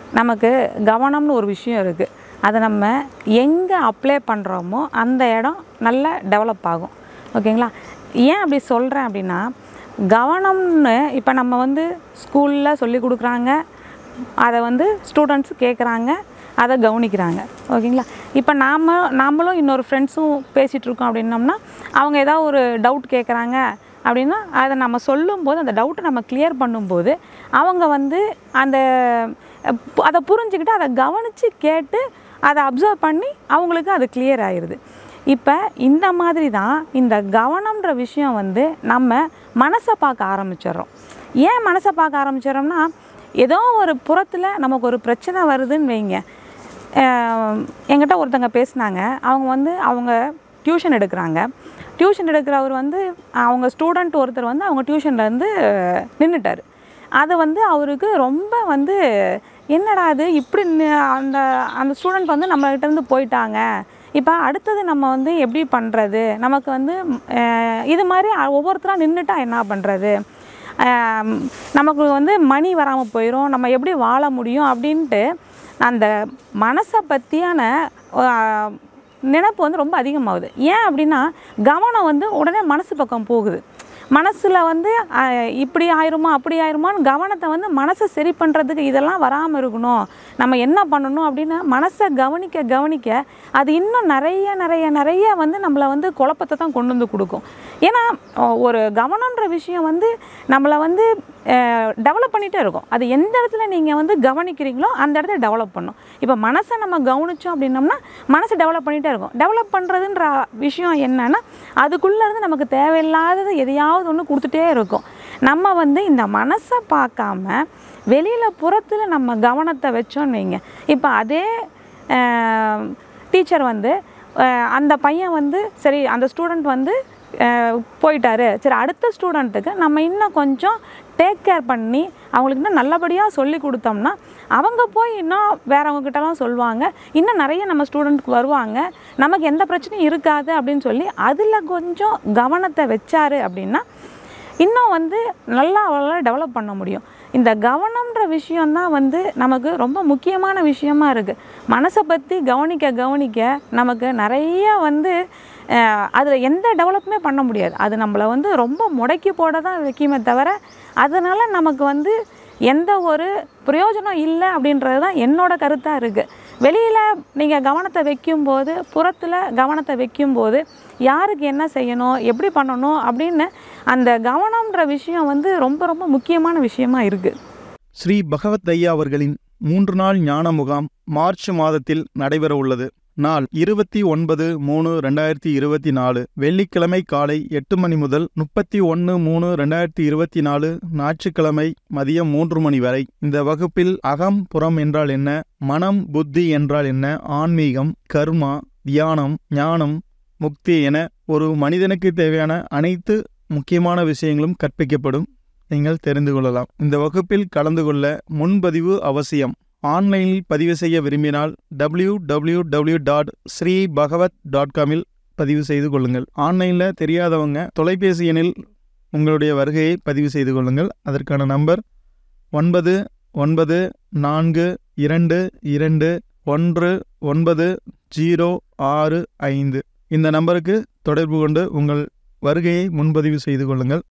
நமக்கு கவனம்னு ஒரு விஷயம் இருக்குது அதை நம்ம எங்கே அப்ளை பண்ணுறோமோ அந்த இடம் நல்லா டெவலப் ஆகும் ஓகேங்களா ஏன் அப்படி சொல்கிறேன் அப்படின்னா கவனம்னு இப்போ நம்ம வந்து ஸ்கூலில் சொல்லி கொடுக்குறாங்க அதை வந்து ஸ்டூடெண்ட்ஸ் கேட்குறாங்க அதை கவனிக்கிறாங்க ஓகேங்களா இப்போ நாம் நாமளும் இன்னொரு ஃப்ரெண்ட்ஸும் பேசிகிட்டு இருக்கோம் அப்படின்னோம்னா அவங்க ஏதாவது ஒரு டவுட் கேட்குறாங்க அப்படின்னா அதை நம்ம சொல்லும்போது அந்த டவுட்டை நம்ம கிளியர் பண்ணும்போது அவங்க வந்து அந்த அஹ், பு- அதை புரிஞ்சுக்கிட்டு அதை கவனித்து கேட்டு அதை அப்சர்வ் பண்ணி அவங்களுக்கு அது கிளியர் ஆயிடுது இப்போ இந்த மாதிரி தான் இந்த கவனம்ன்ற விஷயம் வந்து நம்ம மனசை பார்க்க ஆரம்பிச்சிடுறோம் ஏன் மனசை பார்க்க ஆரம்பிச்சிடுறோம்னா ஏதோ ஒரு புறத்தில் நமக்கு ஒரு பிரச்சனை வருதுன்னு வைங்க அஹ் என்கிட்ட ஒருத்தங்க பேசுனாங்க அவங்க வந்து அவங்க டியூஷன் எடுக்கிறாங்க டியூஷன் எடுக்கிறவர் வந்து அவங்க ஸ்டூடெண்ட் ஒருத்தர் வந்து அவங்க டியூஷன்லேருந்து நின்றுட்டார் அது வந்து அவருக்கு ரொம்ப வந்து என்னடா அது இப்படி நி- அந்த அந்த ஸ்டூடெண்ட் வந்து நம்மகிட்ட இருந்து போயிட்டாங்க இப்போ அடுத்தது நம்ம வந்து எப்படி பண்ணுறது நமக்கு வந்து அஹ், இது மாதிரி ஒவ்வொருத்தராக நின்றுட்டா என்ன பண்ணுறது ஆம், நமக்கு வந்து மணி வராமல் போயிடும் நம்ம எப்படி வாழ முடியும் அப்படின்ட்டு அந்த மனசை பற்றியான நினைப்பு வந்து ரொம்ப அதிகமாகுது ஏன் அப்படின்னா கவனம் வந்து உடனே மனசு பக்கம் போகுது மனசில் வந்து அஹ், இப்படி ஆயிருமா அப்படி ஆயிருமான்னு கவனத்தை வந்து மனசை சரி பண்ணுறதுக்கு இதெல்லாம் வராமல் இருக்கணும் நம்ம என்ன பண்ணணும் அப்படின்னா மனசை கவனிக்க கவனிக்க அது இன்னும் நிறைய நிறைய நிறைய வந்து நம்மளை வந்து குழப்பத்தை தான் கொண்டு வந்து கொடுக்கும் ஏன்னா அஹ், ஒரு கவனம்ன்ற விஷயம் வந்து நம்மளை வந்து டெவலப் பண்ணிகிட்டே இருக்கும் அது எந்த இடத்துல நீங்கள் வந்து கவனிக்கிறீங்களோ அந்த இடத்த டெவலப் பண்ணும் இப்போ மனசை நம்ம கவனிச்சோம் அப்படின்னோம்னா மனசை டெவலப் பண்ணிகிட்டே இருக்கும் டெவலப் பண்ணுறதுன்ற விஷயம் என்னன்னா அதுக்குள்ளே இருந்து நமக்கு தேவையில்லாதது எதையாவது ஒன்று கொடுத்துட்டே இருக்கும் நம்ம வந்து இந்த மனசை பார்க்காம வெளியில் புறத்தில் நம்ம கவனத்தை வச்சோன்னு வைங்க இப்போ அதே டீச்சர் வந்து அஹ், அந்த பையன் வந்து சரி அந்த ஸ்டூடெண்ட் வந்து அஹ், போயிட்டாரு சரி அடுத்த ஸ்டூடெண்ட்டுக்கு நம்ம இன்னும் கொஞ்சம் டேக் கேர் பண்ணி அவங்களுக்கு இன்னும் நல்லபடியாக சொல்லி கொடுத்தோம்னா அவங்க போய் இன்னும் வேறவங்க கிட்டலாம் சொல்லுவாங்க இன்னும் நிறைய நம்ம ஸ்டூடெண்ட்க்கு வருவாங்க நமக்கு எந்த பிரச்சனையும் இருக்காது அப்படின்னு சொல்லி அதில் கொஞ்சம் கவனத்தை வச்சாரு அப்படின்னா இன்னும் வந்து நல்லா அவளால் டெவலப் பண்ண முடியும் இந்த கவனம்ன்ற விஷயம்தான் வந்து நமக்கு ரொம்ப முக்கியமான விஷயமா இருக்குது மனசை பற்றி கவனிக்க கவனிக்க நமக்கு நிறைய வந்து அதில் எந்த டெவலப்புமே பண்ண முடியாது அது நம்மளை வந்து ரொம்ப முடக்கி போட தான் வைக்குமே தவிர அதனால் நமக்கு வந்து எந்த ஒரு பிரயோஜனம் இல்லை அப்படின்றது தான் என்னோட கருத்தாக இருக்குது வெளியில் நீங்கள் கவனத்தை வைக்கும்போது புறத்தில் கவனத்தை வைக்கும்போது யாருக்கு என்ன செய்யணும் எப்படி பண்ணணும் அப்படின்னு அந்த கவனம்ன்ற விஷயம் வந்து ரொம்ப ரொம்ப முக்கியமான விஷயமா இருக்குது ஸ்ரீ பகவத் ஐயா அவர்களின் மூன்று நாள் ஞான முகாம் மார்ச் மாதத்தில் நடைபெற உள்ளது நாள் இருபத்தி ஒன்பது மூணு ரெண்டாயிரத்தி இருபத்தி நாலு வெள்ளிக்கிழமை காலை எட்டு மணி முதல் முப்பத்தி ஒன்று மூணு ரெண்டாயிரத்தி இருபத்தி நாலு ஞாயிற்றுக்கிழமை மதியம் மூன்று மணி வரை இந்த வகுப்பில் அகம் புறம் என்றால் என்ன மனம் புத்தி என்றால் என்ன ஆன்மீகம் கர்மா தியானம் ஞானம் முக்தி என ஒரு மனிதனுக்கு தேவையான அனைத்து முக்கியமான விஷயங்களும் கற்பிக்கப்படும் நீங்கள் தெரிந்து கொள்ளலாம் இந்த வகுப்பில் கலந்து கொள்ள முன்பதிவு அவசியம் ஆன்லைனில் பதிவு செய்ய விரும்பினால் W W W dot Sri Bhagavat dot காமில் பதிவு செய்து கொள்ளுங்கள் ஆன்லைனில் தெரியாதவங்க தொலைபேசி எண்ணில் உங்களுடைய வருகையை பதிவு செய்து கொள்ளுங்கள் அதற்கான நம்பர் ஒன்பது ஒன்பது நான்கு இரண்டு இரண்டு ஒன்று ஒன்பது ஜீரோ ஆறு ஐந்து இந்த நம்பருக்கு தொடர்பு கொண்டு உங்கள் வருகையை முன்பதிவு செய்து கொள்ளுங்கள்